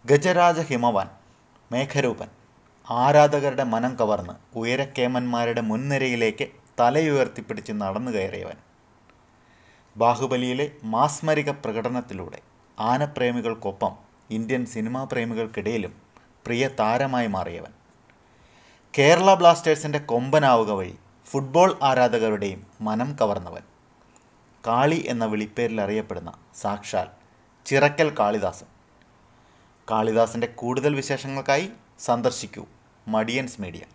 ഗജരാജ ഹിമവാൻ മേഘരൂപൻ ആരാധകരുടെ മനം കവർന്ന് ഉയരക്കേമന്മാരുടെ മുൻനിരയിലേക്ക് തലയുയർത്തിപ്പിടിച്ച് നടന്നു കയറിയവൻ ബാഹുബലിയിലെ മാസ്മരിക പ്രകടനത്തിലൂടെ ആനപ്രേമികൾക്കൊപ്പം ഇന്ത്യൻ സിനിമാ പ്രേമികൾക്കിടയിലും പ്രിയ താരമായി മാറിയവൻ കേരള ബ്ലാസ്റ്റേഴ്സിൻ്റെ കൊമ്പനാവുക വഴി ഫുട്ബോൾ ആരാധകരുടെയും മനം കവർന്നവൻ കാളി എന്ന വിളിപ്പേരിൽ അറിയപ്പെടുന്ന സാക്ഷാൽ ചിറക്കൽ കാളിദാസൻ കാളിദാസിൻ്റെ കൂടുതൽ വിശേഷങ്ങൾക്കായി സന്ദർശിക്കൂ മടിയൻസ് മീഡിയ